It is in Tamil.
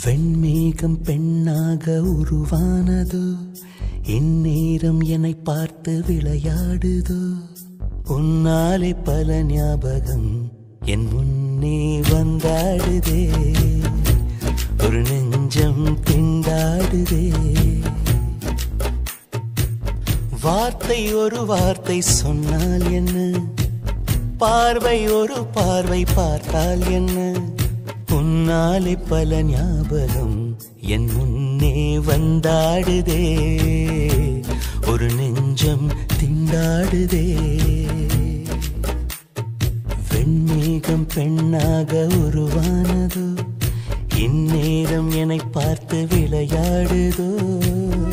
வெண்மேகம் பெண்ணாக உருவானதோ இந்நேரம் என்னை பார்த்து விளையாடுதோ உன்னாலே பல ஞாபகம் என் முன்னே வந்தாடுதே ஒரு நெஞ்சம் திண்டாடுதே வார்த்தை ஒரு வார்த்தை சொன்னால் என்ன பார்வை ஒரு பார்வை பார்த்தால் என்ன உன்னாலே பல ஞாபகம் என் முன்னே வந்தாடுதே ஒரு நெஞ்சம் திண்டாடுதே வெண்மேகம் பெண்ணாக உருவானதோ இந்நேரம் என்னை பார்த்து விளையாடுதோ